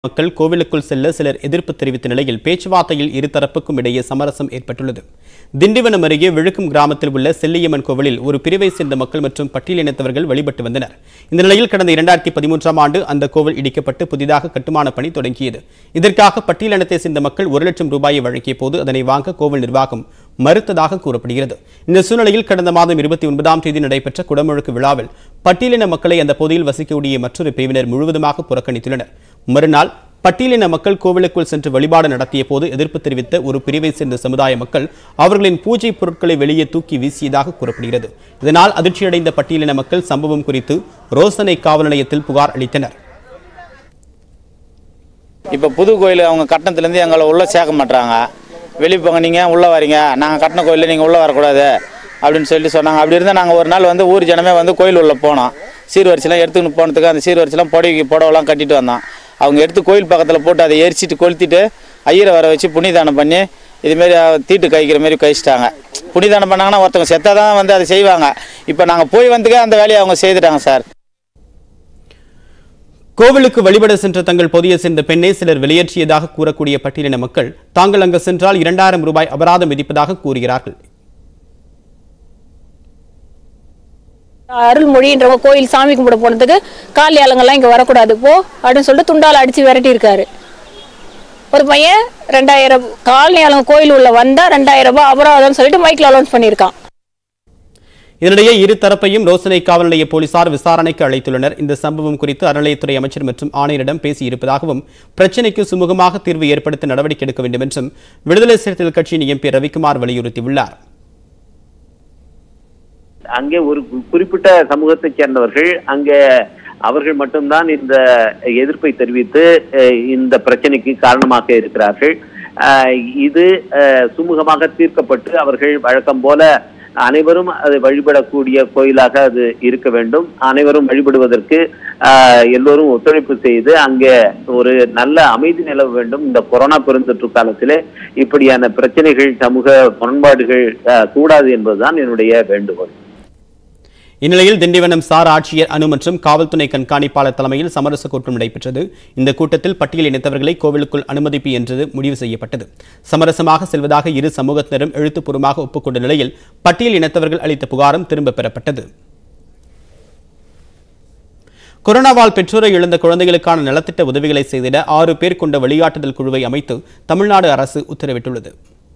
மக்கள் கோவிலுக்குள் செல்ல சிலர் எதிர்ப்பு தெரிவித்த நிலையில் பேச்சுவார்த்தையில் இருதரப்புக்கும் இடையே சமரசம் ஏற்பட்டுள்ளது திண்டிவனம் அருகே விழுக்கும் கிராமத்தில் உள்ள செல்லியம்மன் கோவிலில் ஒரு பிரிவை சேர்ந்த மக்கள் மற்றும் பட்டியலினத்தவர்கள் வழிபட்டு வந்தனர் இந்த நிலையில் கடந்த இரண்டாயிரத்தி பதிமூன்றாம் ஆண்டு அந்த கோவில் இடிக்கப்பட்டு புதிதாக கட்டுமான பணி தொடங்கியது இதற்காக பட்டியலினத்தை சேர்ந்த மக்கள் ஒரு லட்சம் ரூபாயை வழங்கிய போது அதனை வாங்க கோவில் நிர்வாகம் மறுத்ததாக கூறப்படுகிறது இந்த சூழ்நிலையில் கடந்த மாதம் இருபத்தி ஒன்பதாம் தேதி நடைபெற்ற குடமுழுக்கு விழாவில் பட்டியலின மக்களை அந்த பகுதியில் வசிக்கக்கூடிய மற்றொரு பிரிவினர் முழுவதுமாக புறக்கணித்துள்ளனர் மறுநாள் பட்டியலின மக்கள் கோவிலுக்குள் சென்று வழிபாடு நடத்திய போது எதிர்ப்பு தெரிவித்த ஒரு பிரிவை சேர்ந்த சமுதாய மக்கள் அவர்களின் பூஜை பொருட்களை வெளியே தூக்கி வீசியதாக கூறப்படுகிறது இதனால் அதிர்ச்சியடைந்த பட்டியலின மக்கள் சம்பவம் குறித்து ரோசனை காவல் நிலையத்தில் புகார் அளித்தனர் இப்போ புது கோயில் அவங்க கட்டணத்துலேருந்து எங்களை உள்ளே சேர்க்க மாட்றாங்க வெளியே போங்க நீங்கள் உள்ளே வரீங்க நாங்கள் கட்டின கோயிலில் நீங்கள் உள்ளே வரக்கூடாது அப்படின்னு சொல்லி சொன்னாங்க அப்படி இருந்தால் நாங்கள் ஒரு நாள் வந்து ஊர் ஜனமே வந்து கோயில் உள்ள போனோம் சீர்வரிசைலாம் எடுத்துக்கிட்டு போனதுக்கு அந்த சீர்வரிசைலாம் புடவைக்கு புடவெல்லாம் கட்டிட்டு வந்தோம் அவங்க எடுத்து கோயில் பக்கத்தில் போட்டு அதை எரிச்சிட்டு கொளுத்திட்டு ஐயரை வர வச்சு புனிதானம் பண்ணி இதுமாரி தீட்டு கழிக்கிற மாதிரி கழிச்சிட்டாங்க புனிதானம் பண்ணாங்கன்னா ஒருத்தவங்க செத்தாக தான் வந்து அதை செய்வாங்க இப்போ நாங்கள் போய் வந்துக்கே அந்த வேலையை அவங்க செய்துட்டாங்க சார் கோவிலுக்கு வழிபட சென்ற தங்கள் பொதியை சேர்ந்த பெண்ணை சிலர் வெளியேற்றியதாக கூறக்கூடிய பட்டியலின மக்கள் தாங்கள் அங்கு சென்றால் இரண்டாயிரம் ரூபாய் அபராதம் விதிப்பதாக கூறுகிறார்கள் அருள்மொழின்றவங்க கோயில் சாமி கும்பிட போனதுக்கு காலி ஆளுங்கெல்லாம் இங்கே வரக்கூடாது போ அப்படின்னு சொல்லிட்டு துண்டால் அடித்து விரட்டி இருக்காரு ஒரு பையன் ரெண்டாயிரம் காலனி ஆளுங்க கோயில் உள்ள வந்தா ரெண்டாயிரம் ரூபாய் அபராதம்னு சொல்லிட்டு மைக்கில் அலௌன்ஸ் பண்ணியிருக்கான் இதனிடையே இரு தரப்பையும் ரோசனை காவல் நிலைய போலீசார் விசாரணைக்கு அழைத்துள்ளனர் இந்த சம்பவம் குறித்து அறநிலையத்துறை அமைச்சர் மற்றும் ஆணையரிடம் பேசியிருப்பதாகவும் பிரச்சினைக்கு சுமூகமாக தீர்வு ஏற்படுத்த நடவடிக்கை எடுக்க வேண்டும் என்றும் விடுதலை சிறுத்தைகள் கட்சியின் எம்பி ரவிக்குமார் வலியுறுத்தியுள்ளார் அங்கே ஒரு கு- குறிப்பிட்ட சமூகத்தைச் சேர்ந்தவர்கள் அங்கே அவர்கள் மட்டும்தான் இந்த எதிர்ப்பை தெரிவித்து அஹ், இந்த பிரச்சனைக்கு காரணமாக இருக்கிறார்கள் அஹ், இது அஹ், சுமூகமாக தீர்க்கப்பட்டு அவர்கள் வழக்கம் போல அனைவரும் அதை வழிபடக்கூடிய கோயிலாக அது இருக்க வேண்டும் அனைவரும் வழிபடுவதற்கு ஆஹ், எல்லோரும் ஒத்துழைப்பு செய்து அங்கே ஒரு நல்ல அமைதி நிலவ வேண்டும் இந்த கொரோனா பெருந்தொற்று காலத்திலே இப்படியான பிரச்சனைகள் சமூக முரண்பாடுகள் ஆஹ், கூடாது என்பதுதான் என்னுடைய வேண்டுகோள் இந்நிலையில் திண்டிவனம் சார் ஆட்சியர் அனு மற்றும் காவல்துறை கண்காணிப்பாளர் தலைமையில் சமரச கூட்டம் நடைபெற்றது இந்த கூட்டத்தில் பட்டியல் இணைத்தவர்களை கோவிலுக்குள் அனுமதிப்பு என்றது முடிவு செய்யப்பட்டது சமரசமாக செல்வதாக இரு சமூகத்தினரும் எழுத்துப்பூர்வமாக ஒப்புக்கொண்ட நிலையில் பட்டியல் இனத்தவர்கள் அளித்த புகாரும் திரும்பப் பெறப்பட்டது கொரோனாவால் பெற்றோரை இழந்த குழந்தைகளுக்கான நலத்திட்ட உதவிகளை செய்திட ஆறு பேர் கொண்ட வழிகாட்டுதல் குழுவை அமைத்து தமிழ்நாடு அரசு உத்தரவிட்டுள்ளது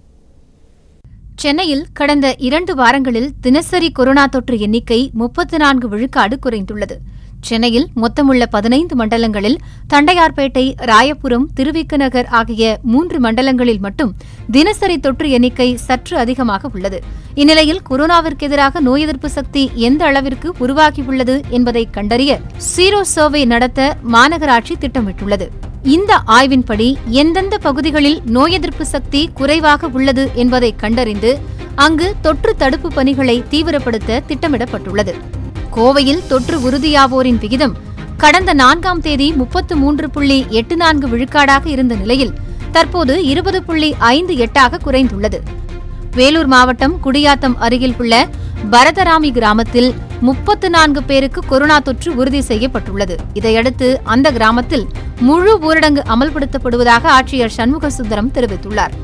சென்னையில் கடந்த இரண்டு வாரங்களில் தினசரி கொரோனா தொற்று எண்ணிக்கை முப்பத்து நான்கு விழுக்காடு குறைந்துள்ளது சென்னையில் மொத்தமுள்ள பதினைந்து மண்டலங்களில் தண்டையார்பேட்டை ராயபுரம் திருவிக்க நகர் ஆகிய மூன்று மண்டலங்களில் மட்டும் தினசரி தொற்று எண்ணிக்கை சற்று அதிகமாக உள்ளது இந்நிலையில் கொரோனாவிற்கு எதிராக நோய் எதிர்ப்பு சக்தி எந்த அளவிற்கு உருவாகியுள்ளது என்பதை கண்டறிய சீரோ சர்வே நடத்த மாநகராட்சி திட்டமிட்டுள்ளது இந்த ஆய்வின்படி எந்தெந்த பகுதிகளில் நோய் எதிர்ப்பு சக்தி குறைவாக உள்ளது என்பதை கண்டறிந்து அங்கு தொற்று தடுப்பு பணிகளை தீவிரப்படுத்த திட்டமிடப்பட்டுள்ளது கோவையில் தொற்று உறுதியாவோரின் விகிதம் கடந்த நான்காம் தேதி முப்பத்து மூன்று புள்ளி எட்டு நான்கு விழுக்காடாக இருந்த நிலையில் தற்போது இருபது புள்ளி ஐந்து எட்டாக குறைந்துள்ளது வேலூர் மாவட்டம் குடியாத்தம் அருகில் உள்ள பரதராமி கிராமத்தில் முப்பத்து நான்கு பேருக்கு கொரோனா தொற்று உறுதி செய்யப்பட்டுள்ளது இதையடுத்து அந்த கிராமத்தில் முழு ஊரடங்கு அமல்படுத்தப்படுவதாக ஆட்சியர் சண்முக சுந்தரம் தெரிவித்துள்ளார்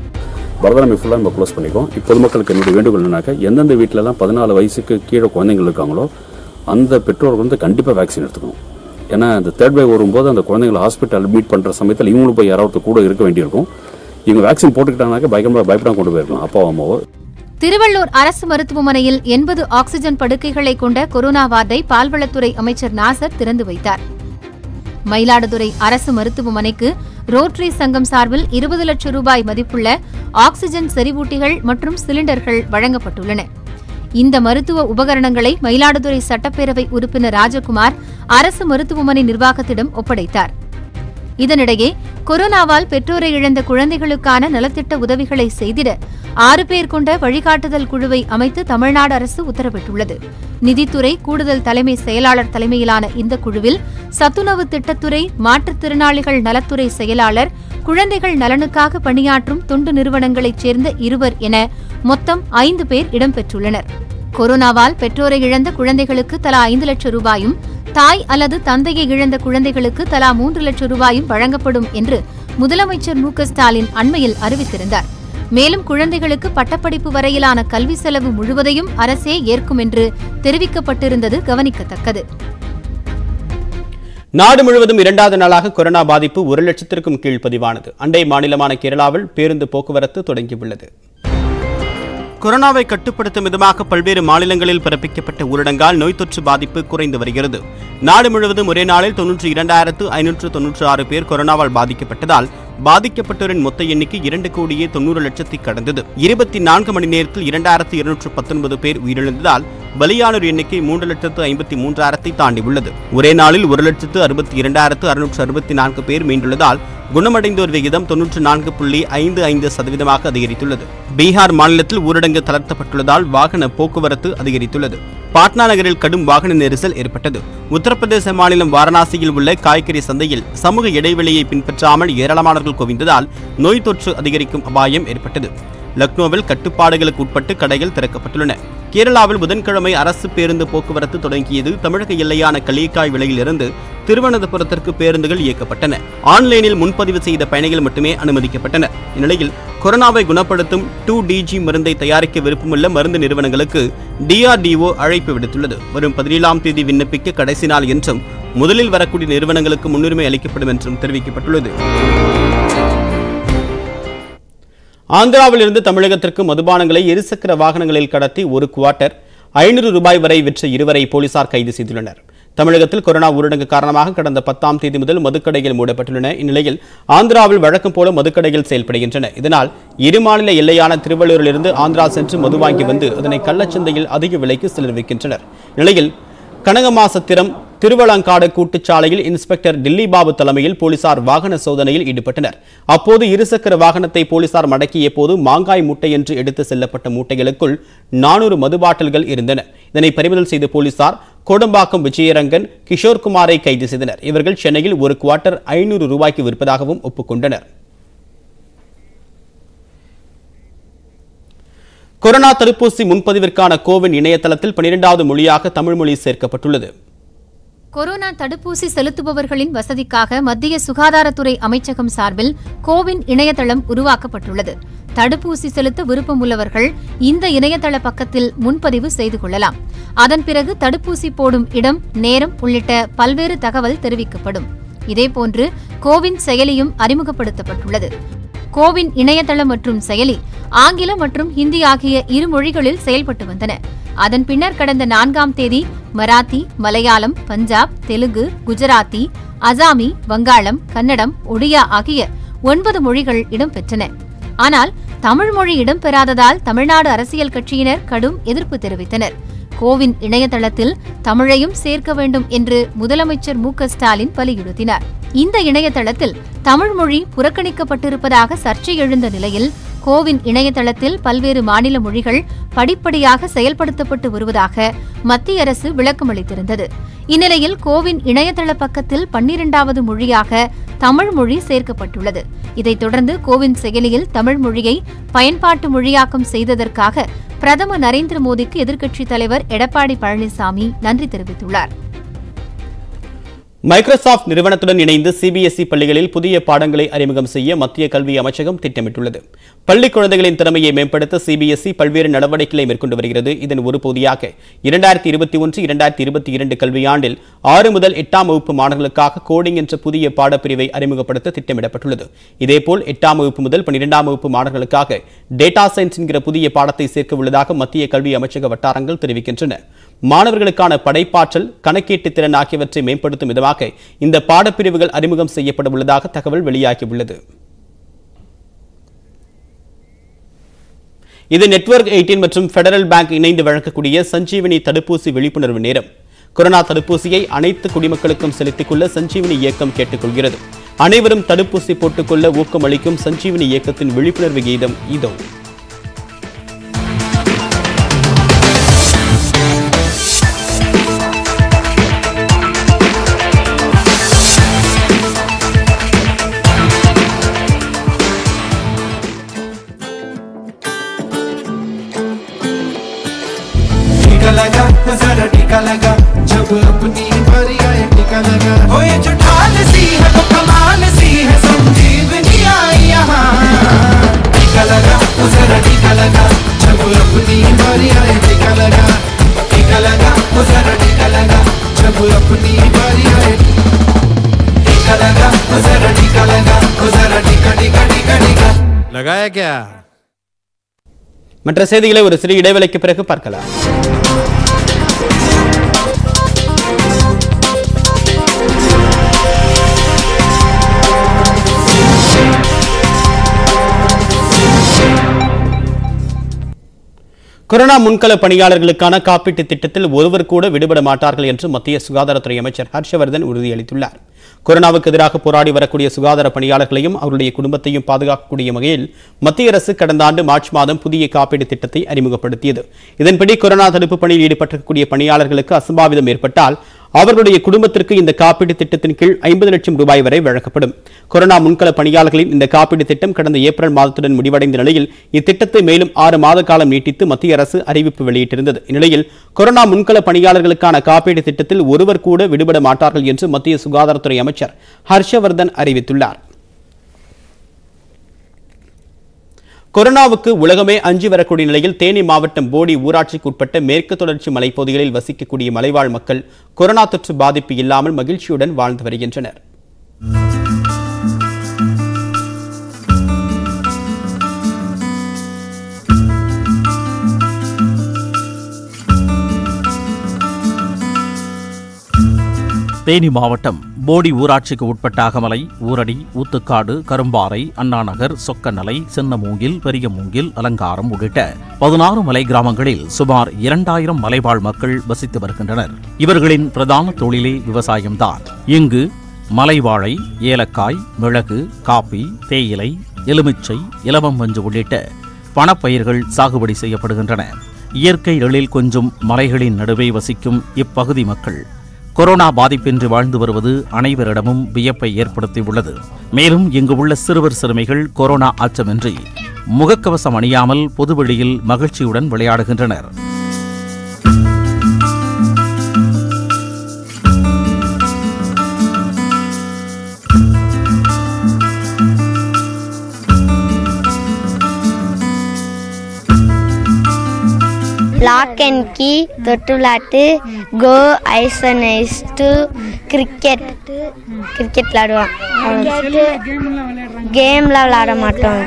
பரதநாமி ஃபுல்லாக நம்ம க்ளோஸ் பண்ணிக்கோம் இப்போ பொதுமக்களுக்கு என்னுடைய வேண்டுகோள் என்னன்னாக்கா எந்தெந்த வீட்டிலலாம் பதினாலு வயசுக்கு கீழே குழந்தைங்கள் இருக்காங்களோ அந்த பெற்றோர்கள் வந்து கண்டிப்பாக வேக்சின் எடுத்துக்கணும் ஏன்னா அந்த தேர்ட் வே வரும்போது அந்த குழந்தைங்களை ஹாஸ்பிட்டல் அட்மிட் பண்ணுற சமயத்தில் இவங்களும் போய் யாராவது கூட இருக்க வேண்டியிருக்கும் இவங்க வேக்சின் போட்டுக்கிட்டாங்கனாக்கா பயங்கரமாக பயப்படாம கொண்டு போயிருக்கலாம் அப்பா அம்மாவோ திருவள்ளூர் அரசு மருத்துவமனையில் எண்பது ஆக்ஸிஜன் படுக்கைகளை கொண்ட கொரோனா வார்டை பால்வளத்துறை அமைச்சர் நாசர் திறந்து வைத்தார் மயிலாடுதுறை அரசு மருத்துவமனைக்கு ரோட்டரி சங்கம் சார்பில் இருபது லட்சம் ரூபாய் மதிப்புள்ள ஆக்ஸிஜன் செறிவூட்டிகள் மற்றும் சிலிண்டர்கள் வழங்கப்பட்டுள்ளன இந்த மருத்துவ உபகரணங்களை மயிலாடுதுறை சட்டப்பேரவை உறுப்பினர் ராஜகுமார் அரசு மருத்துவமனை நிர்வாகத்திடம் ஒப்படைத்தார் இதனிடையே கொரோனாவால் பெற்றோரை இழந்த குழந்தைகளுக்கான நலத்திட்ட உதவிகளை செய்திட ஆறு பேர் கொண்ட வழிகாட்டுதல் குழுவை அமைத்து தமிழ்நாடு அரசு உத்தரவிட்டுள்ளது நிதித்துறை கூடுதல் தலைமை செயலாளர் தலைமையிலான இந்த குழுவில் சத்துணவு திட்டத்துறை மாற்றுத்திறனாளிகள் நலத்துறை செயலாளர் குழந்தைகள் நலனுக்காக பணியாற்றும் தொண்டு நிறுவனங்களைச் சேர்ந்த இருவர் என மொத்தம் ஐந்து பேர் இடம்பெற்றுள்ளனர் கொரோனாவால் பெற்றோரை இழந்த குழந்தைகளுக்கு தலா ஐந்து லட்சம் ரூபாயும் தாய் அல்லது தந்தையை இழந்த குழந்தைகளுக்கு தலா மூன்று லட்சம் ரூபாயும் வழங்கப்படும் என்று முதலமைச்சர் மு க ஸ்டாலின் அண்மையில் அறிவித்திருந்தார் மேலும் குழந்தைகளுக்கு பட்டப்படிப்பு வரையிலான கல்வி செலவு முழுவதையும் அரசே ஏற்கும் என்று தெரிவிக்கப்பட்டிருந்தது கவனிக்கத்தக்கது நாடு முழுவதும் இரண்டாவது நாளாக கொரோனா பாதிப்பு ஒரு லட்சத்திற்கும் கீழ் பதிவானது அண்டை மாநிலமான கேரளாவில் பேருந்து போக்குவரத்து தொடங்கியுள்ளது கொரோனாவை கட்டுப்படுத்தும் விதமாக பல்வேறு மாநிலங்களில் பிறப்பிக்கப்பட்ட ஊரடங்கால் நோய் தொற்று பாதிப்பு குறைந்து வருகிறது நாடு முழுவதும் ஒரே நாளில் தொன்னூற்றி இரண்டாயிரத்து ஐநூற்று தொன்னூற்று ஆறு பேர் கொரோனாவால் பாதிக்கப்பட்டதால் பாதிக்கப்பட்டோரின் மொத்த எண்ணிக்கை இரண்டு கோடியே தொண்ணூறு லட்சத்தை கடந்தது இருபத்தி நான்கு மணி நேரத்தில் இரண்டாயிரத்து இருநூற்று பத்தொன்பது பேர் உயிரிழந்ததால் பலியானோர் எண்ணிக்கை மூன்று லட்சத்து ஐம்பத்தி மூன்றாயிரத்தை தாண்டி உள்ளது ஒரே நாளில் ஒரு லட்சத்து அறுபத்தி இரண்டாயிரத்து அறுநூற்று அறுபத்தி நான்கு பேர் மீண்டுள்ளதால் குணமடைந்தோர் விகிதம் தொன்னூற்று நான்கு புள்ளி ஐந்து ஐந்து சதவீதமாக அதிகரித்துள்ளது பீகார் மாநிலத்தில் ஊரடங்கு தளர்த்தப்பட்டுள்ளதால் வாகன போக்குவரத்து அதிகரித்துள்ளது பாட்னா நகரில் கடும் வாகன நெரிசல் ஏற்பட்டது உத்தரப்பிரதேச மாநிலம் வாரணாசியில் உள்ள காய்கறி சந்தையில் சமூக இடைவெளியை பின்பற்றாமல் ஏராளமானவர்கள் குவிந்ததால் நோய் தொற்று அதிகரிக்கும் அபாயம் ஏற்பட்டது லக்னோவில் கட்டுப்பாடுகளுக்கு உட்பட்டு கடைகள் திறக்கப்பட்டுள்ளன கேரளாவில் புதன்கிழமை அரசு பேருந்து போக்குவரத்து தொடங்கியது தமிழக எல்லையான களியக்காய் விலையிலிருந்து திருவனந்தபுரத்திற்கு பேருந்துகள் இயக்கப்பட்டன ஆன்லைனில் முன்பதிவு செய்த பயணிகள் மட்டுமே அனுமதிக்கப்பட்டனர் இந்நிலையில் கொரோனாவை குணப்படுத்தும் டூ டிஜி மருந்தை தயாரிக்க விருப்பமுள்ள மருந்து நிறுவனங்களுக்கு டிஆர்டிஓ அழைப்பு விடுத்துள்ளது வரும் பதினேழாம் தேதி விண்ணப்பிக்க கடைசி நாள் என்றும் முதலில் வரக்கூடிய நிறுவனங்களுக்கு முன்னுரிமை அளிக்கப்படும் என்றும் தெரிவிக்கப்பட்டுள்ளது ஆந்திராவிலிருந்து தமிழகத்திற்கு மதுபானங்களை இருசக்கர வாகனங்களில் கடத்தி ஒரு குவார்ட்டர் ஐநூறு ரூபாய் வரை விற்ற இருவரை போலீசார் கைது செய்துள்ளனர் தமிழகத்தில் கொரோனா ஊரடங்கு காரணமாக கடந்த பத்தாம் தேதி முதல் மதுக்கடைகள் மூடப்பட்டுள்ளன இந்நிலையில் ஆந்திராவில் வழக்கம் போல மதுக்கடைகள் செயல்படுகின்றன இதனால் இரு மாநில எல்லையான திருவள்ளூரிலிருந்து ஆந்திரா சென்று மது வாங்கி வந்து அதனை கள்ளச்சந்தையில் அதிக விலைக்கு சிலர் விற்கின்றனர் இந்நிலையில் கனகமாசத்திரம் திருவளங்காடு கூட்டுச்சாலையில் இன்ஸ்பெக்டர் டில்லி பாபு தலைமையில் போலீசார் வாகன சோதனையில் ஈடுபட்டனர் அப்போது இருசக்கர வாகனத்தை போலீசார் மடக்கிய போது மாங்காய் மூட்டை என்று எடுத்து செல்லப்பட்ட மூட்டைகளுக்குள் நானூறு மது பாட்டில்கள் இருந்தன இதனை பறிமுதல் செய்த போலீசார் கோடம்பாக்கம் விஜயரங்கன் கிஷோர்குமாரை கைது செய்தனர் இவர்கள் சென்னையில் ஒரு குவார்ட்டர் ஐநூறு ரூபாய்க்கு விற்பதாகவும் ஒப்புக்கொண்டனர் கொரோனா தடுப்பூசி முன்பதிவிற்கான கோவின் இணையதளத்தில் பனிரெண்டாவது மொழியாக தமிழ் மொழி சேர்க்கப்பட்டுள்ளது கொரோனா தடுப்பூசி செலுத்துபவர்களின் வசதிக்காக மத்திய சுகாதாரத்துறை அமைச்சகம் சார்பில் கோவின் இணையதளம் உருவாக்கப்பட்டுள்ளது தடுப்பூசி செலுத்த விருப்பமுள்ளவர்கள் இந்த இணையதள பக்கத்தில் முன்பதிவு செய்து கொள்ளலாம் அதன் பிறகு தடுப்பூசி போடும் இடம் நேரம் உள்ளிட்ட பல்வேறு தகவல் தெரிவிக்கப்படும் இதேபோன்று கோவின் செயலியும் அறிமுகப்படுத்தப்பட்டுள்ளது கோவின் இணையதளம் மற்றும் செயலி ஆங்கிலம் மற்றும் ஹிந்தி ஆகிய இரு மொழிகளில் செயல்பட்டு வந்தன அதன் பின்னர் கடந்த நான்காம் தேதி மராத்தி மலையாளம் பஞ்சாப் தெலுங்கு குஜராத்தி அசாமி வங்காளம் கன்னடம் ஒடியா ஆகிய ஒன்பது மொழிகள் இடம்பெற்றன ஆனால் தமிழ் மொழி இடம்பெறாததால் தமிழ்நாடு அரசியல் கட்சியினர் கடும் எதிர்ப்பு தெரிவித்தனர் கோவின் இணையதளத்தில் தமிழையும் சேர்க்க வேண்டும் என்று முதலமைச்சர் மு க ஸ்டாலின் வலியுறுத்தினார் இந்த இணையதளத்தில் தமிழ் மொழி புறக்கணிக்கப்பட்டிருப்பதாக சர்ச்சை எழுந்த நிலையில் கோவின் இணையதளத்தில் பல்வேறு மாநில மொழிகள் படிப்படியாக செயல்படுத்தப்பட்டு வருவதாக மத்திய அரசு விளக்கமளித்திருந்தது இந்நிலையில் கோவின் இணையதள பக்கத்தில் பன்னிரண்டாவது மொழியாக தமிழ் மொழி சேர்க்கப்பட்டுள்ளது இதைத் தொடர்ந்து கோவின் செயலியில் தமிழ் மொழியை பயன்பாட்டு மொழியாக்கம் செய்ததற்காக பிரதமர் நரேந்திர மோடிக்கு எதிர்க்கட்சித் தலைவர் எடப்பாடி பழனிசாமி நன்றி தெரிவித்துள்ளார் மைக்ரோசாஃப்ட் நிறுவனத்துடன் இணைந்து சிபிஎஸ்இ பள்ளிகளில் புதிய பாடங்களை அறிமுகம் செய்ய மத்திய கல்வி அமைச்சகம் திட்டமிட்டுள்ளது பள்ளி குழந்தைகளின் திறமையை மேம்படுத்த சிபிஎஸ்இ பல்வேறு நடவடிக்கைகளை மேற்கொண்டு வருகிறது இதன் ஒரு பகுதியாக இரண்டாயிரத்தி இருபத்தி ஒன்று இரண்டாயிரத்தி இருபத்தி இரண்டு கல்வியாண்டில் ஆறு முதல் எட்டாம் வகுப்பு மாணவர்களுக்காக கோடிங் என்ற புதிய பாடப்பிரிவை அறிமுகப்படுத்த திட்டமிடப்பட்டுள்ளது இதேபோல் எட்டாம் வகுப்பு முதல் பன்னிரெண்டாம் வகுப்பு மாணவர்களுக்காக டேட்டா சயின்ஸ் என்கிற புதிய பாடத்தை சேர்க்க உள்ளதாக மத்திய கல்வி அமைச்சக வட்டாரங்கள் தெரிவிக்கின்றன மாணவர்களுக்கான படைப்பாற்றல் கணக்கீட்டு திறன் ஆகியவற்றை மேம்படுத்தும் விதமாக இந்த பாடப்பிரிவுகள் அறிமுகம் செய்யப்பட உள்ளதாக தகவல் வெளியாகியுள்ளது இது நெட்வொர்க் எயிட்டீன் மற்றும் ஃபெடரல் பேங்க் இணைந்து வழங்கக்கூடிய சஞ்சீவனி தடுப்பூசி விழிப்புணர்வு நேரம் கொரோனா தடுப்பூசியை அனைத்து குடிமக்களுக்கும் செலுத்திக் கொள்ள சஞ்சீவனி இயக்கம் கேட்டுக்கொள்கிறது அனைவரும் தடுப்பூசி போட்டுக்கொள்ள ஊக்கமளிக்கும் சஞ்சீவனி இயக்கத்தின் விழிப்புணர்வு கீதம் இதோ वो जरा टीका लगा जब अपनी बारी आए टीका लगा हो ये जो ढाल सी है वो कमाल सी है संजीवनी आई यहाँ टीका लगा वो जरा टीका लगा जब अपनी बारी आए टीका लगा टीका लगा वो जरा टीका लगा जब अपनी बारी आए टीका लगा वो जरा टीका लगा वो जरा टीका टीका टीका टीका लगाया क्या மற்ற செய்திகளை ஒரு சிறிய இடைவேளைக்கு பிறகு பார்க்கலாம் கொரோனா முன்கள பணியாளர்களுக்கான காப்பீட்டு திட்டத்தில் ஒருவர் கூட விடுபட மாட்டார்கள் என்று மத்திய சுகாதாரத்துறை அமைச்சர் ஹர்ஷவர்தன் உறுதியளித்துள்ளார் கொரோனாவுக்கு எதிராக போராடி வரக்கூடிய சுகாதார பணியாளர்களையும் அவருடைய குடும்பத்தையும் பாதுகாக்கக்கூடிய வகையில் மத்திய அரசு கடந்த ஆண்டு மார்ச் மாதம் புதிய காப்பீடு திட்டத்தை அறிமுகப்படுத்தியது இதன்படி கொரோனா தடுப்பு பணியில் ஈடுபட்டிருக்கக்கூடிய பணியாளர்களுக்கு அசம்பாவிதம் ஏற்பட்டால் அவர்களுடைய குடும்பத்திற்கு இந்த காப்பீடு திட்டத்தின் கீழ் ஐம்பது லட்சம் ரூபாய் வரை வழங்கப்படும் கொரோனா முன்கள பணியாளர்களின் இந்த காப்பீடு திட்டம் கடந்த ஏப்ரல் மாதத்துடன் முடிவடைந்த நிலையில் இத்திட்டத்தை மேலும் ஆறு மாத காலம் நீட்டித்து மத்திய அரசு அறிவிப்பு வெளியிட்டிருந்தது இந்நிலையில் கொரோனா முன்கள பணியாளர்களுக்கான காப்பீடு திட்டத்தில் ஒருவர் கூட விடுபட மாட்டார்கள் என்று மத்திய சுகாதாரத்துறை அமைச்சர் ஹர்ஷவர்தன் அறிவித்துள்ளார் கொரோனாவுக்கு உலகமே அஞ்சி வரக்கூடிய நிலையில் தேனி மாவட்டம் போடி ஊராட்சிக்கு உட்பட்ட மேற்கு தொடர்ச்சி மலைப்பகுதிகளில் வசிக்கக்கூடிய மலைவாழ் மக்கள் கொரோனா தொற்று பாதிப்பு இல்லாமல் மகிழ்ச்சியுடன் வாழ்ந்து வருகின்றனர் தேனி மாவட்டம் போடி ஊராட்சிக்கு உட்பட்ட அகமலை ஊரடி ஊத்துக்காடு கரும்பாறை அண்ணாநகர் சொக்கநலை சின்னமூங்கில் பெரியமூங்கில் அலங்காரம் உள்ளிட்ட பதினாறு மலை கிராமங்களில் சுமார் இரண்டாயிரம் மலைவாழ் மக்கள் வசித்து வருகின்றனர் இவர்களின் பிரதான தொழிலே விவசாயம்தான் இங்கு மலைவாழை ஏலக்காய் மிளகு காப்பி தேயிலை எலுமிச்சை இலவம் மஞ்சு உள்ளிட்ட பணப்பயிர்கள் சாகுபடி செய்யப்படுகின்றன இயற்கை எழில் கொஞ்சும் மலைகளின் நடுவே வசிக்கும் இப்பகுதி மக்கள் கொரோனா பாதிப்பின்றி வாழ்ந்து வருவது அனைவரிடமும் வியப்பை ஏற்படுத்தியுள்ளது மேலும் இங்கு உள்ள சிறுவர் சிறுமிகள் கொரோனா அச்சமின்றி முகக்கவசம் அணியாமல் பொதுவெளியில் மகிழ்ச்சியுடன் விளையாடுகின்றனர் லாக் அண்ட் கீ தொட்டு விளாட்டு கோ ஐஸ் அண்ட் ஐஸ் டு கிரிக்கெட் கிரிக்கெட் விளாடுவோம் கேம்லாம் விளாட மாட்டோம்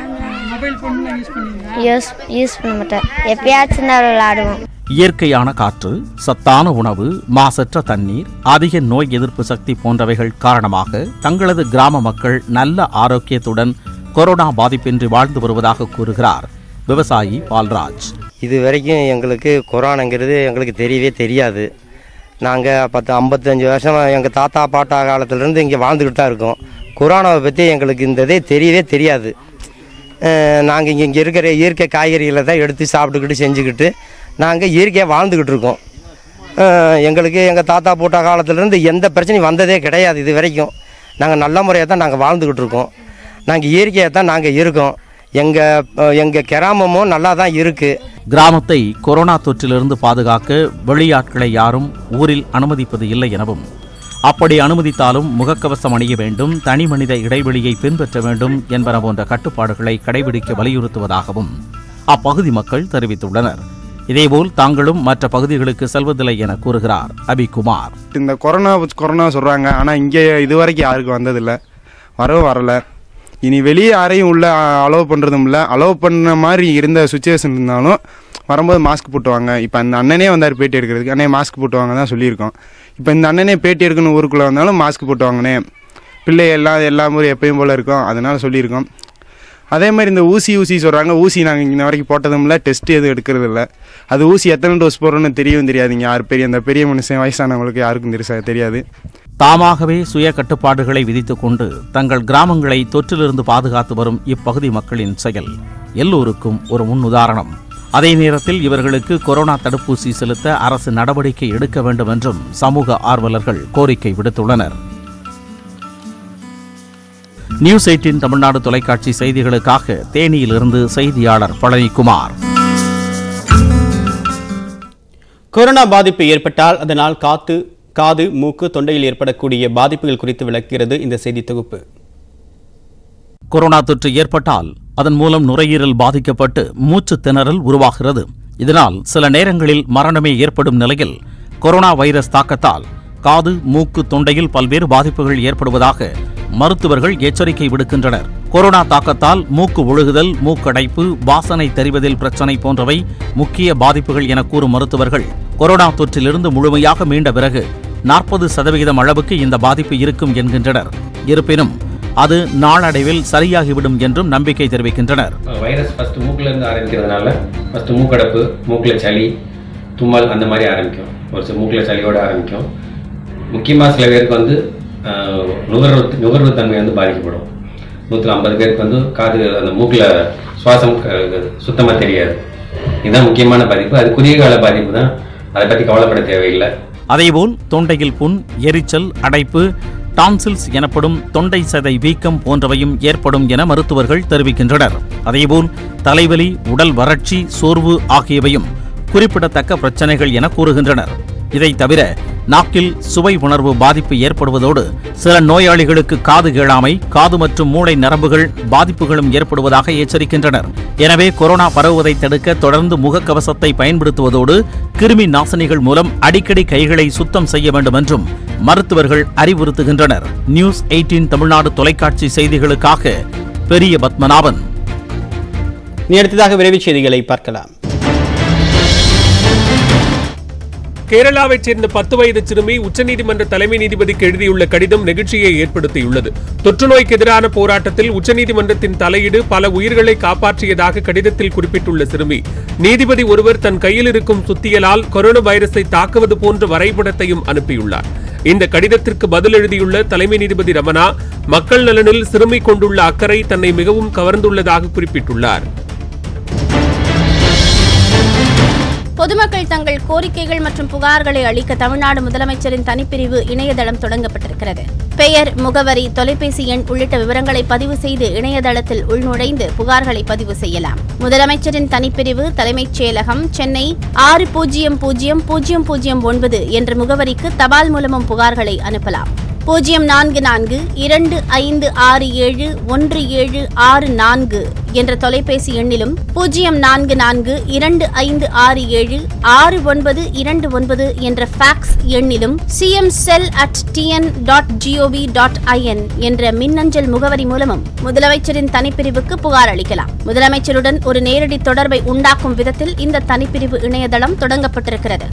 யூஸ் யூஸ் பண்ண மாட்டோம் எப்பயாச்சும் தான் விளாடுவோம் இயற்கையான காற்று சத்தான உணவு மாசற்ற தண்ணீர் அதிக நோய் எதிர்ப்பு சக்தி போன்றவைகள் காரணமாக தங்களது கிராம மக்கள் நல்ல ஆரோக்கியத்துடன் கொரோனா பாதிப்பின்றி வாழ்ந்து வருவதாக கூறுகிறார் விவசாயி பால்ராஜ் இது வரைக்கும் எங்களுக்கு கொரோனாங்கிறது எங்களுக்கு தெரியவே தெரியாது நாங்கள் பத்து ஐம்பத்தஞ்சு வருஷம் எங்கள் தாத்தா பாட்டா காலத்துலேருந்து இங்கே வாழ்ந்துக்கிட்டு தான் இருக்கோம் கொரோனாவை பற்றி எங்களுக்கு இந்த இதே தெரியவே தெரியாது நாங்கள் இங்கே இங்கே இருக்கிற இயற்கை காய்கறிகளை தான் எடுத்து சாப்பிட்டுக்கிட்டு செஞ்சுக்கிட்டு நாங்கள் இயற்கையாக வாழ்ந்துக்கிட்டு இருக்கோம் அஹ் எங்களுக்கு எங்கள் தாத்தா போட்டா காலத்துலேருந்து எந்த பிரச்சனையும் வந்ததே கிடையாது இது வரைக்கும் நாங்கள் நல்ல முறையாக தான் நாங்கள் வாழ்ந்துக்கிட்டு இருக்கோம் நாங்கள் இயற்கையாக தான் நாங்கள் இருக்கோம் எங்கள் எங்கள் கிராமமும் நல்லா தான் இருக்குது கிராமத்தை கொரோனா தொற்றிலிருந்து பாதுகாக்க வெளியாட்களை யாரும் ஊரில் அனுமதிப்பது இல்லை எனவும் அப்படி அனுமதித்தாலும் முகக்கவசம் அணிய வேண்டும் தனி மனித இடைவெளியை பின்பற்ற வேண்டும் என்பன போன்ற கட்டுப்பாடுகளை கடைபிடிக்க வலியுறுத்துவதாகவும் அப்பகுதி மக்கள் தெரிவித்துள்ளனர் இதேபோல் தாங்களும் மற்ற பகுதிகளுக்கு செல்வதில்லை என கூறுகிறார் அபிகுமார் இந்த கொரோனா கொரோனா சொல்கிறாங்க ஆனால் இங்கே இது வரைக்கும் யாருக்கும் வந்ததில்லை வரவும் வரலை இனி வெளியே யாரையும் உள்ள அலோவ் பண்ணுறதும் இல்லை அலோவ் பண்ண மாதிரி இருந்த சுச்சுவேஷன் இருந்தாலும் வரும்போது மாஸ்க் போட்டு வாங்க இப்போ அந்த அண்ணனே வந்தார் பேட்டி எடுக்கிறதுக்கு அண்ணே மாஸ்க் போட்டு வாங்க தான் சொல்லியிருக்கோம் இப்போ இந்த அண்ணனே பேட்டி எடுக்கணும் ஊருக்குள்ளே வந்தாலும் மாஸ்க் போட்டு வாங்கண்ணே பிள்ளை எல்லாம் எல்லா முறை எப்பயும் போல் இருக்கும் அதனால் சொல்லியிருக்கோம் அதே மாதிரி இந்த ஊசி ஊசி சொல்கிறாங்க ஊசி நாங்கள் இன்ன வரைக்கும் போட்டதும் இல்லை டெஸ்ட் எதுவும் எடுக்கிறது இல்லை அது ஊசி எத்தனை டோஸ் போடுறோன்னு தெரியவும் தெரியாதுங்க யார் பெரிய அந்த பெரிய மனுஷன் வயசானவங்களுக்கு யாருக்கும் தெரிசா தெரியாது தாமாகவே சுய கட்டுப்பாடுகளை விதித்துக் கொண்டு தங்கள் கிராமங்களை தொற்றிலிருந்து பாதுகாத்து வரும் இப்பகுதி மக்களின் செயல் எல்லோருக்கும் ஒரு முன் உதாரணம் அதே நேரத்தில் இவர்களுக்கு கொரோனா தடுப்பூசி செலுத்த அரசு நடவடிக்கை எடுக்க வேண்டும் என்றும் சமூக ஆர்வலர்கள் கோரிக்கை விடுத்துள்ளனர் நியூஸ் எயிட்டின் தமிழ்நாடு தொலைக்காட்சி செய்திகளுக்காக தேனியிலிருந்து செய்தியாளர் பழனிக்குமார் கொரோனா பாதிப்பு ஏற்பட்டால் அதனால் காத்து காது மூக்கு தொண்டையில் ஏற்படக்கூடிய பாதிப்புகள் குறித்து விளக்குகிறது இந்த செய்தி தொகுப்பு கொரோனா தொற்று ஏற்பட்டால் அதன் மூலம் நுரையீரல் பாதிக்கப்பட்டு மூச்சு திணறல் உருவாகிறது இதனால் சில நேரங்களில் மரணமே ஏற்படும் நிலையில் கொரோனா வைரஸ் தாக்கத்தால் காது மூக்கு தொண்டையில் பல்வேறு பாதிப்புகள் ஏற்படுவதாக மருத்துவர்கள் எச்சரிக்கை விடுக்கின்றனர் கொரோனா தாக்கத்தால் மூக்கு ஒழுகுதல் மூக்கடைப்பு வாசனை தெரிவதில் பிரச்சனை போன்றவை முக்கிய பாதிப்புகள் என கூறும் மருத்துவர்கள் கொரோனா தொற்றிலிருந்து முழுமையாக மீண்ட பிறகு நாற்பது சதவிகிதம் அளவுக்கு இந்த பாதிப்பு இருக்கும் என்கின்றனர் இருப்பினும் அது நாளடைவில் சரியாகிவிடும் என்றும் நம்பிக்கை தெரிவிக்கின்றனர் வைரஸ் ஃபஸ்ட்டு மூக்கில் இருந்து ஆரம்பிக்கிறதுனால ஃபஸ்ட்டு மூக்கடைப்பு மூக்கில் சளி தும்மல் அந்த மாதிரி ஆரம்பிக்கும் ஒரு சில மூக்கில் சளியோட ஆரம்பிக்கும் முக்கியமாக சில பேருக்கு வந்து ஆஹ், நுகர்வு நுகர்வு தன்மை வந்து பாதிக்கப்படும் நூற்றில் ஐம்பது பேருக்கு வந்து காது அந்த மூக்கில் சுவாசம் சுத்தமாக தெரியாது இதுதான் முக்கியமான பாதிப்பு அது குறுகிய கால பாதிப்பு தான் அதை பற்றி கவலைப்பட தேவையில்லை அதேபோல் தொண்டையில் புண் எரிச்சல் அடைப்பு டான்சில்ஸ் எனப்படும் தொண்டை சதை வீக்கம் போன்றவையும் ஏற்படும் என மருத்துவர்கள் தெரிவிக்கின்றனர் அதேபோல் தலைவலி உடல் வறட்சி சோர்வு ஆகியவையும் குறிப்பிடத்தக்க பிரச்சனைகள் என கூறுகின்றனர் இதை தவிர நாக்கில் சுவை உணர்வு பாதிப்பு ஏற்படுவதோடு சில நோயாளிகளுக்கு காது கேளாமை காது மற்றும் மூளை நரம்புகள் பாதிப்புகளும் ஏற்படுவதாக எச்சரிக்கின்றனர் எனவே கொரோனா பரவுவதை தடுக்க தொடர்ந்து முகக்கவசத்தை பயன்படுத்துவதோடு கிருமி நாசினிகள் மூலம் அடிக்கடி கைகளை சுத்தம் செய்ய வேண்டும் என்றும் மருத்துவர்கள் அறிவுறுத்துகின்றனர் நியூஸ் 18 தமிழ்நாடு தொலைக்காட்சி செய்திகளுக்காக பெரிய பத்மநாபன் இனி அடுத்ததாக விரைவுச் செய்திகளை பார்க்கலாம் கேரளாவைச் சேர்ந்த பத்து வயது சிறுமி உச்சநீதிமன்ற தலைமை நீதிபதிக்கு எழுதியுள்ள கடிதம் நெகிழ்ச்சியை ஏற்படுத்தியுள்ளது தொற்று நோய்க்கு எதிரான போராட்டத்தில் உச்சநீதிமன்றத்தின் தலையீடு பல உயிர்களை காப்பாற்றியதாக கடிதத்தில் குறிப்பிட்டுள்ள சிறுமி நீதிபதி ஒருவர் தன் கையில் இருக்கும் சுத்தியலால் கொரோனா வைரஸை தாக்குவது போன்ற வரைபடத்தையும் அனுப்பியுள்ளார் இந்த கடிதத்திற்கு பதில் எழுதியுள்ள தலைமை நீதிபதி ரமணா மக்கள் நலனில் சிறுமி கொண்டுள்ள அக்கறை தன்னை மிகவும் கவர்ந்துள்ளதாக குறிப்பிட்டுள்ளார் பொதுமக்கள் தங்கள் கோரிக்கைகள் மற்றும் புகார்களை அளிக்க தமிழ்நாடு முதலமைச்சரின் தனிப்பிரிவு இணையதளம் தொடங்கப்பட்டிருக்கிறது பெயர் முகவரி தொலைபேசி எண் உள்ளிட்ட விவரங்களை பதிவு செய்து இணையதளத்தில் உள்நுழைந்து புகார்களை பதிவு செய்யலாம் முதலமைச்சரின் தனிப்பிரிவு தலைமைச் செயலகம் சென்னை ஆறு பூஜ்ஜியம் பூஜ்ஜியம் பூஜ்ஜியம் பூஜ்ஜியம் ஒன்பது என்ற முகவரிக்கு தபால் மூலமும் புகார்களை அனுப்பலாம் பூஜ்ஜியம் நான்கு நான்கு இரண்டு ஐந்து ஆறு ஏழு ஒன்று ஏழு ஆறு நான்கு என்ற தொலைபேசி எண்ணிலும் பூஜ்ஜியம் நான்கு நான்கு இரண்டு ஐந்து ஆறு ஏழு ஆறு ஒன்பது இரண்டு ஒன்பது என்ற ஃபேக்ஸ் எண்ணிலும் CM cell at TN dot GOV dot IN என்ற மின்னஞ்சல் முகவரி மூலமும் முதலமைச்சரின் தனிப்பிரிவுக்கு புகார் அளிக்கலாம் முதலமைச்சருடன் ஒரு நேரடி தொடர்பை உண்டாக்கும் விதத்தில் இந்த தனிப்பிரிவு இணையதளம் தொடங்கப்பட்டிருக்கிறது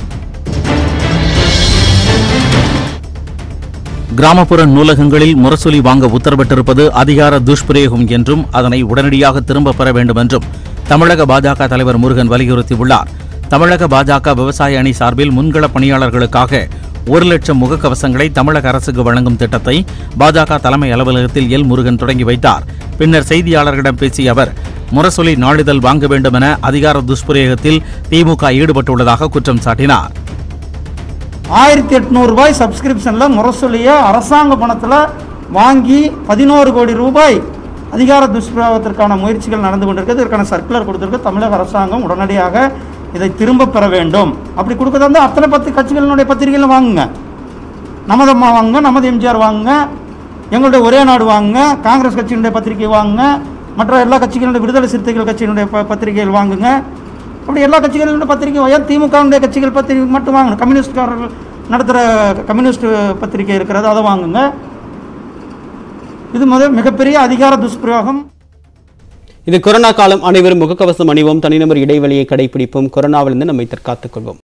கிராமப்புற நூலகங்களில் முரசொலி வாங்க உத்தரவிட்டிருப்பது அதிகார துஷ்பிரயோகம் என்றும் அதனை உடனடியாக திரும்பப் பெற வேண்டும் என்றும் தமிழக பாஜக தலைவர் முருகன் வலியுறுத்தியுள்ளார் தமிழக பாஜக விவசாய அணி சார்பில் முன்கள பணியாளர்களுக்காக ஒரு லட்சம் முகக்கவசங்களை தமிழக அரசுக்கு வழங்கும் திட்டத்தை பாஜக தலைமை அலுவலகத்தில் எல் முருகன் தொடங்கி வைத்தார் பின்னர் செய்தியாளர்களிடம் பேசிய அவர் முரசொலி நாளிதழ் வாங்க வேண்டும் என அதிகார துஷ்பிரயோகத்தில் திமுக ஈடுபட்டுள்ளதாக குற்றம் சாட்டினார் ஆயிரத்தி எட்நூறு ரூபாய் சப்ஸ்கிரிப்ஷனில் முரசொலியை அரசாங்க பணத்தில் வாங்கி பதினோரு கோடி ரூபாய் அதிகார துஷ்பிரயோகத்திற்கான முயற்சிகள் நடந்து கொண்டிருக்கிறது இதற்கான சர்க்குலர் கொடுத்திருக்கு தமிழக அரசாங்கம் உடனடியாக இதை திரும்ப பெற வேண்டும் அப்படி கொடுக்கறதா இருந்தால் அத்தனை பத்து கட்சிகளினுடைய பத்திரிகைகளும் வாங்குங்க நமது அம்மா வாங்குங்க நமது எம்ஜிஆர் வாங்குங்க எங்களுடைய ஒரே நாடு வாங்குங்க காங்கிரஸ் கட்சியினுடைய பத்திரிகை வாங்குங்க மற்ற எல்லா கட்சிகளுடைய விடுதலை சிறுத்தைகள் கட்சியினுடைய ப- பத்திரிகைகள் வாங்குங்க அப்படி எல்லா கட்சிகளுடைய பத்திரிகை ஏன் திமுகவுடைய கட்சிகள் பத்திரிகை மட்டும் வாங்கணும் கம்யூனிஸ்ட்காரர்கள் நடத்துகிற கம்யூனிஸ்ட் பத்திரிகை இருக்கிறது அதை வாங்குங்க இது முதல் மிகப்பெரிய அதிகார துஷ்பிரயோகம் இது கொரோனா காலம் அனைவரும் முகக்கவசம் அணிவோம் தனிநபர் இடைவெளியை கடைபிடிப்போம் கொரோனாவிலிருந்து நம்மை தற்காத்துக் கொள்வோம்